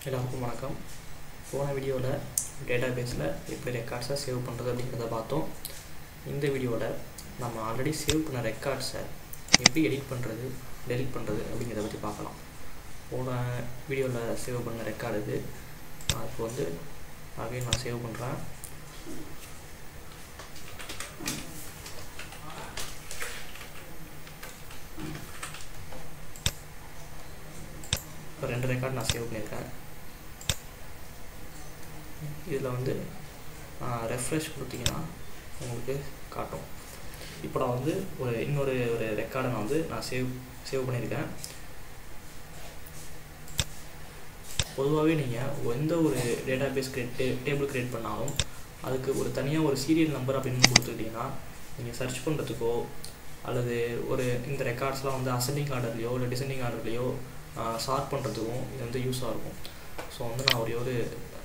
எல்லாருக்கும் வணக்கம் போன வீடியோவில் டேட்டா பேஸில் எப்படி ரெக்கார்ட்ஸை சேவ் பண்ணுறது அப்படிங்கிறத பார்த்தோம் இந்த வீடியோவில் நம்ம ஆல்ரெடி சேவ் பண்ண ரெக்கார்ட்ஸை எப்படி எடிட் பண்ணுறது டெலிட் பண்ணுறது அப்படிங்கிறத பற்றி பார்க்கலாம் போன வீடியோவில் சேவ் பண்ண ரெக்கார்டு இது நான் இப்போ வந்து அகைன் நான் சேவ் பண்ணுறேன் இப்போ ரெண்டு ரெக்கார்ட் நான் சேவ் பண்ணியிருக்கேன் இதில் வந்து ரெஃப்ரெஷ் கொடுத்தீங்கன்னா உங்களுக்கு காட்டும் இப்போ நான் வந்து ஒரு இன்னொரு ஒரு ரெக்கார்டை நான் வந்து நான் சேவ் சேவ் பண்ணியிருக்கேன் பொதுவாகவே நீங்கள் எந்த ஒரு data base create table create பண்ணாலும் அதுக்கு ஒரு தனியாக ஒரு சீரியல் நம்பர் அப்படின்னு கொடுத்துக்கிட்டிங்கன்னா நீங்கள் சர்ச் பண்ணுறதுக்கோ அல்லது ஒரு இந்த ரெக்கார்ட்ஸ்லாம் வந்து அசெண்டிங் ஆர்டர்லையோ இல்லை டிசெண்டிங் ஆர்டர்லையோ ஷார்ட் பண்ணுறதுக்கும் இது வந்து யூஸாக இருக்கும் ஸோ வந்து நான் ஒரே ஒரு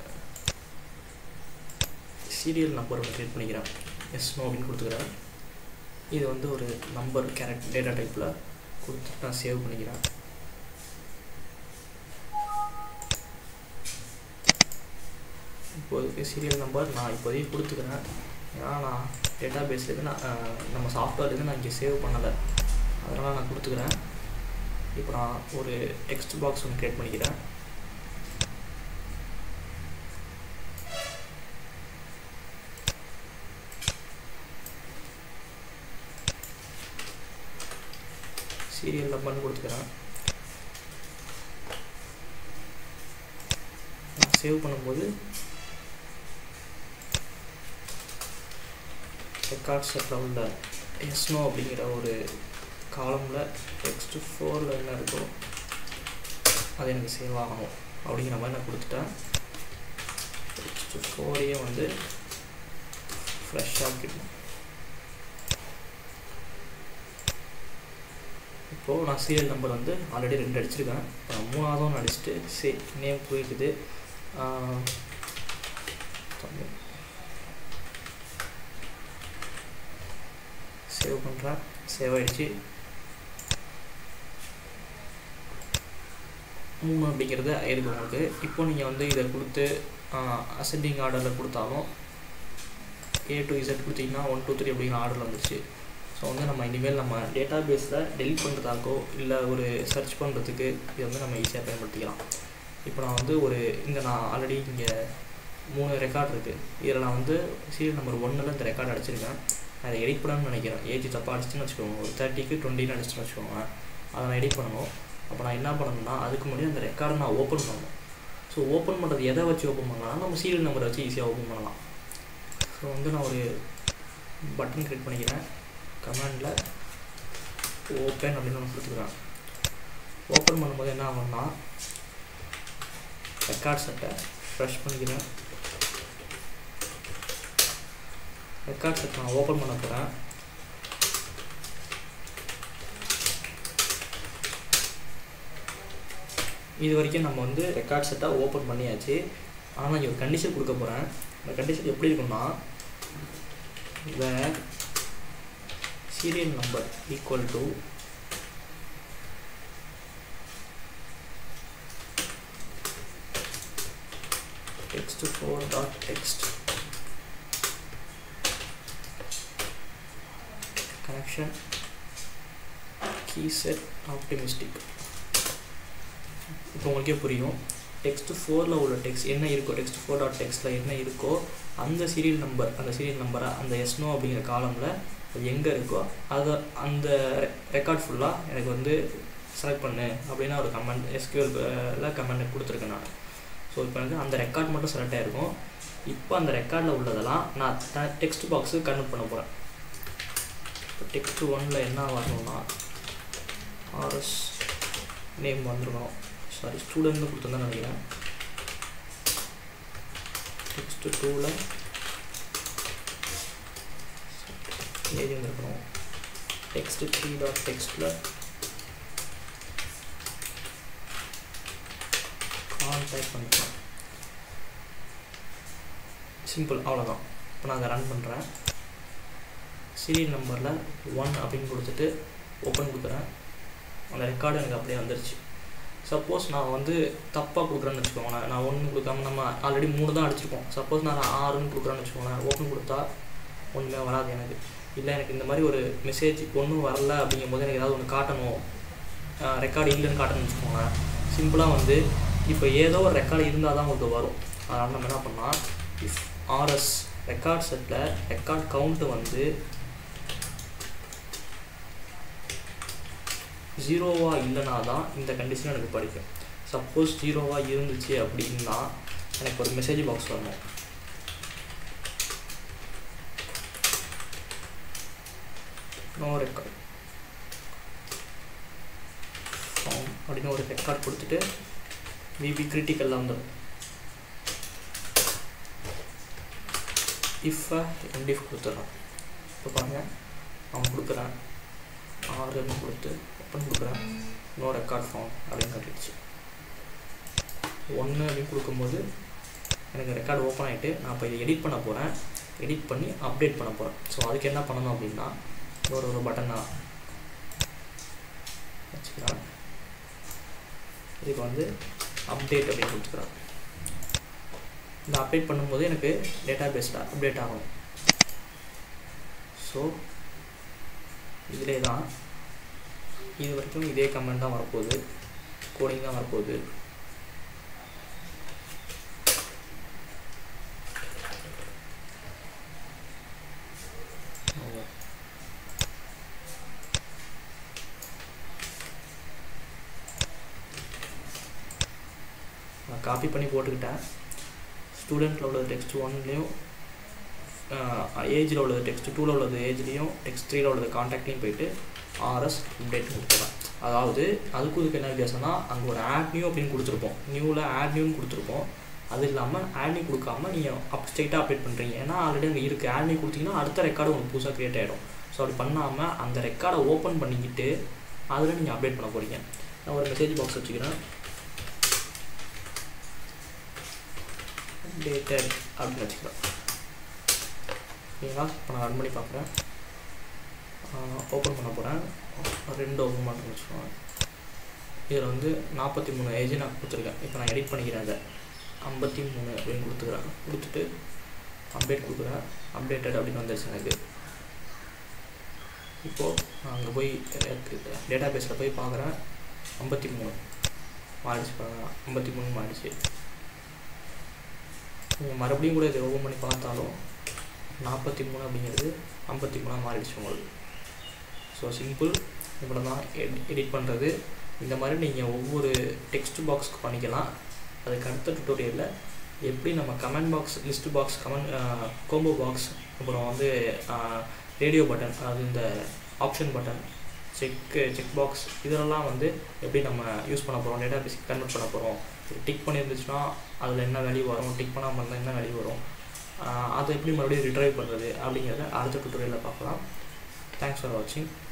சீரியல் நம்பர் ஒன்று க்ரியேட் பண்ணிக்கிறேன் எஸ் நோ அப்படின்னு கொடுத்துக்கிறேன் இது வந்து ஒரு நம்பர் கேரக்ட் டேட்டா டைப்பில் கொடுத்துட்டு நான் சேவ் பண்ணிக்கிறேன் இப்போதைக்கு சீரியல் நம்பர் நான் இப்போதைக்கு கொடுத்துக்கிறேன் ஏன்னா நான் டேட்டா பேஸ்லேருந்து நான் நம்ம சாஃப்ட்வேர்லேருந்து நான் இங்கே சேவ் பண்ணலை அதனால் நான் கொடுத்துக்கிறேன் இப்போ நான் ஒரு டெக்ஸ்ட் பாக்ஸ் ஒன்று க்ரியேட் பண்ணிக்கிறேன் சீரியல் நம்பர்னு கொடுத்துக்கிறேன் நான் சேவ் பண்ணும்போது ரெக்கார்ட் செட்டில் உள்ள எஸ்னோ அப்படிங்கிற ஒரு காலமில் டெக்ஸ்ட் ஃபோரில் என்ன இருக்கோ அது எனக்கு சேவ் ஆகணும் அப்படிங்கிற மாதிரி நான் கொடுத்துட்டேன் டெக்ஸ்ட் ஃபோரையே வந்து ஃப்ரெஷ்ஷாக ஆக்கிடணும் இப்போது நான் சீரியல் நம்பர் வந்து ஆல்ரெடி ரெண்டு அடிச்சிருக்கேன் நான் மூணாவதும் ஒன்று அடிச்சுட்டு சே நேம் போயிட்டுது சேவ் பண்ணுறேன் சேவ் ஆகிடுச்சு மூணு அப்படிங்கிறது ஆயிருக்கு உங்களுக்கு இப்போ நீங்கள் வந்து இதை கொடுத்து அசெண்டிங் ஆர்டரில் கொடுத்தாலும் ஏ டு இசட் கொடுத்தீங்கன்னா ஒன் டூ த்ரீ அப்படிங்கிற ஆர்டரில் வந்துருச்சு ஸோ வந்து நம்ம இனிமேல் நம்ம டேட்டா பேஸில் டெலிட் பண்ணுறதாக்கோ இல்லை ஒரு சர்ச் பண்ணுறதுக்கு இது வந்து நம்ம ஈஸியாக பயன்படுத்திக்கலாம் இப்போ நான் வந்து ஒரு இந்த நான் ஆல்ரெடி இங்கே மூணு ரெக்கார்ட் இருக்குது இதில் நான் வந்து சீரியல் நம்பர் ஒன்றில் இந்த ரெக்கார்ட் அடிச்சிருக்கேன் அதை எடிட் பண்ணணும்னு நினைக்கிறேன் ஏஜ் தப்பாக அடிச்சுன்னு வச்சுக்கோங்க ஒரு தேர்ட்டிக்கு டுவெண்ட்டின்னு அடிச்சுன்னு வச்சுக்கோங்க அதை நான் எடிட் பண்ணணும் அப்போ நான் என்ன பண்ணணும்னா அதுக்கு முன்னாடி அந்த ரெக்கார்டை நான் ஓப்பன் பண்ணணும் ஸோ ஓப்பன் பண்ணுறது எதை வச்சு ஓப்பன் பண்ணலாம் நம்ம சீரியல் நம்பரை வச்சு ஈஸியாக ஓப்பன் பண்ணலாம் ஸோ வந்து நான் ஒரு பட்டன் க்ரியேட் பண்ணிக்கிறேன் கமெண்டில் ஓப்பன் அப்படின்னு ஒன்று கொடுத்துக்கிறேன் ஓப்பன் பண்ணும்போது என்ன ஆகும்னா ரெக்கார்ட் செட்டை ஃப்ரெஷ் பண்ணிக்கிறேன் ரெக்கார்ட் செட் நான் ஓப்பன் பண்ண போகிறேன் இது வரைக்கும் நம்ம வந்து ரெக்கார்ட் செட்டாக ஓப்பன் பண்ணியாச்சு ஆனால் இங்கே ஒரு கண்டிஷன் கொடுக்க போகிறேன் இந்த கண்டிஷன் எப்படி இருக்குன்னா வேர் serial number equal to text4 dot text connection key set optimistic இப்போ உங்களுக்கே புரியும் டெக்ஸ்ட் ஃபோரில் உள்ள டெக்ஸ்ட் என்ன இருக்கோ டெக்ஸ்ட் ஃபோர் டாட் டெக்ஸ்ட்டில் என்ன இருக்கோ அந்த சீரியல் நம்பர் அந்த சீரியல் நம்பரை அந்த எஸ்னோ அப்படிங்கிற காலமில் அது எங்கே இருக்கோ அதை அந்த ரெக்கார்ட் ஃபுல்லாக எனக்கு வந்து செலக்ட் பண்ணு அப்படின்னு ஒரு கமெண்ட் எஸ்கியூஎல் கமெண்ட் கொடுத்துருக்கேன் நான் ஸோ இப்போ எனக்கு அந்த ரெக்கார்ட் மட்டும் செலக்ட் ஆகிருக்கும் இப்போ அந்த ரெக்கார்டில் உள்ளதெல்லாம் நான் டெக்ஸ்ட் பாக்ஸுக்கு கன்வெர்ட் பண்ண போகிறேன் இப்போ டெக்ஸ்ட் ஒனில் என்ன வரணும்னா ஆர்எஸ் நேம் வந்துருக்கணும் சாரி ஸ்டூடெண்ட்னு கொடுத்துருந்தேன் நினைக்கிறேன் டெக்ஸ்ட் டூவில் ஏஜ் வந்துருக்கணும் டெக்ஸ்ட் த்ரீ டாட் டெக்ஸ்ட்டில் கான்டாக்ட் பண்ணிக்கலாம் சிம்பிள் அவ்வளோதான் இப்போ நான் அதை ரன் பண்ணுறேன் சீரியல் நம்பரில் ஒன் அப்படின்னு கொடுத்துட்டு ஓப்பன் கொடுக்குறேன் அந்த ரெக்கார்டு எனக்கு அப்படியே வந்துருச்சு சப்போஸ் நான் வந்து தப்பாக கொடுக்குறேன்னு வச்சுக்கோங்களேன் நான் ஒன்று கொடுக்காம நம்ம ஆல்ரெடி மூணு தான் அடிச்சிருக்கோம் சப்போஸ் நான் ஆறுன்னு கொடுக்குறேன்னு வச்சுக்கோங்களேன் ஓப்பன் கொடுத்தா ஒன்றுமே வராது எனக்கு இல்லை எனக்கு இந்த மாதிரி ஒரு மெசேஜ் ஒன்றும் வரல அப்படிங்கும் போது எனக்கு ஏதாவது ஒன்று காட்டணும் ரெக்கார்டு இல்லைன்னு காட்டணும்னு வச்சுக்கோங்களேன் சிம்பிளாக வந்து இப்போ ஏதோ ஒரு ரெக்கார்டு இருந்தால் தான் உங்களுக்கு வரும் அதனால் நம்ம என்ன பண்ணால் if RS record set record count வந்து ஜீரோவாக இல்லைனா தான் இந்த கண்டிஷன் எனக்கு படிக்கும் சப்போஸ் ஜீரோவாக இருந்துச்சு அப்படின்னா எனக்கு ஒரு மெசேஜ் பாக்ஸ் வரணும் நோ ரெக்கார்ட் ஃபார்ம் அப்படின்னு ஒரு ரெக்கார்ட் கொடுத்துட்டு விபி கிரிட்டிக்கலில் வந்துடும் இஃப்பை எம்டிஃப் கொடுத்துட்றான் இப்போ பாருங்கள் அவன் கொடுக்குறான் ஆறுன்னு கொடுத்து ஓப்பன் கொடுக்குறேன் நோ ரெக்கார்ட் ஃபார்ம் அப்படின்னு கட்டிடுச்சு ஒன்று அப்படின்னு கொடுக்கும்போது எனக்கு ரெக்கார்டு ஓப்பன் ஆகிட்டு நான் இப்போ இதை எடிட் பண்ண போகிறேன் எடிட் பண்ணி அப்டேட் பண்ண போகிறேன் ஸோ அதுக்கு என்ன பண்ணணும் அப்படின்னா ஒரு ஒரு பட்டன் நான் வச்சுக்கிறேன் இதுக்கு வந்து அப்டேட் அப்படின்னு கொடுத்துக்கிறேன் இந்த அப்டேட் பண்ணும்போது எனக்கு டேட்டா பேஸில் அப்டேட் ஆகும் ஸோ இதிலே தான் இது வரைக்கும் இதே கமெண்ட் தான் வரப்போகுது கோடிங் தான் வரப்போகுது நான் காப்பி பண்ணி போட்டுக்கிட்டேன் ஸ்டூடெண்ட்டில் உள்ளது டெக்ஸ்ட் ஒன்லேயும் ஏஜில் உள்ளது டெக்ஸ்ட் டூவில் உள்ளது ஏஜ்லேயும் டெக்ஸ்ட் த்ரீயில் உள்ளது காண்டாக்ட்லேயும் போயிட்டு ஆர்எஸ் அப்டேட் கொடுத்துருவேன் அதாவது அதுக்கும் இதுக்கு என்ன வித்தியாசம்னா அங்கே ஒரு ஆட் நியூ அப்படின்னு கொடுத்துருப்போம் நியூவில் ஆட் நியூன்னு கொடுத்துருப்போம் அது இல்லாமல் ஆட் நியூ கொடுக்காம நீங்கள் அப் ஸ்ட்ரைட்டாக அப்டேட் பண்ணுறீங்க ஏன்னா ஆல்ரெடி அங்கே இருக்குது ஆட் நியூ கொடுத்தீங்கன்னா அடுத்த ரெக்கார்டு உங்களுக்கு புதுசாக க்ரியேட் ஆகிடும் ஸோ அப்படி பண்ணாமல் அந்த ரெக்கார்டை ஓப்பன் பண்ணிக்கிட்டு அதில் நீங்கள் அப்டேட் பண்ண போகிறீங்க நான் ஒரு மெசேஜ் பாக்ஸ் வச்சுக்கிறேன் அப்டேட்டட் அப்படின்னு வச்சுக்கிறேன் ஓகேங்களா இப்போ நான் ரன் பண்ணி பார்க்குறேன் ஓப்பன் பண்ண போகிறேன் ரெண்டு ஓப்பன் பண்ணுறேன்னு வச்சுக்கோங்க இதில் வந்து நாற்பத்தி மூணு ஏஜ் நான் கொடுத்துருக்கேன் இப்போ நான் எடிட் பண்ணிக்கிறேன் அதை ஐம்பத்தி மூணு அப்படின்னு கொடுத்துக்கிறேன் கொடுத்துட்டு அப்டேட் கொடுக்குறேன் அப்டேட்டட் அப்படின்னு வந்துருச்சு எனக்கு இப்போது நான் அங்கே போய் டேட்டா பேஸில் போய் பார்க்குறேன் ஐம்பத்தி மூணு மாறிடுச்சு பாருங்க ஐம்பத்தி மூணு மாறிடுச்சு நீங்கள் மறுபடியும் கூட இதை ஓப்பன் பண்ணி பார்த்தாலும் நாற்பத்தி மூணு அப்படிங்கிறது ஐம்பத்தி மூணாக மாறிடுச்சு உங்களுக்கு ஸோ சிம்பிள் இவ்வளோ தான் எடிட் பண்ணுறது இந்த மாதிரி நீங்கள் ஒவ்வொரு டெக்ஸ்ட் பாக்ஸ்க்கு பண்ணிக்கலாம் அதுக்கு அடுத்த டுட்டோரியலில் எப்படி நம்ம comment box list box comment combo box அப்புறம் வந்து ரேடியோ பட்டன் அதாவது இந்த option button check check box இதெல்லாம் வந்து எப்படி நம்ம யூஸ் பண்ண போகிறோம் டேட்டா பேஸ் கன்வெர்ட் பண்ண போகிறோம் டிக் பண்ணியிருந்துச்சுன்னா அதில் என்ன வேல்யூ வரும் டிக் பண்ணாமல் இருந்தால் என்ன வேல்யூ வரும் அதை எப்படி மறுபடியும் ரிட்ரைவ் பண்ணுறது அப்படிங்கிறத அடுத்த டுட்டோரியலில் பார்க்கலாம் தேங்க்ஸ் ஃபார் வாட்சிங்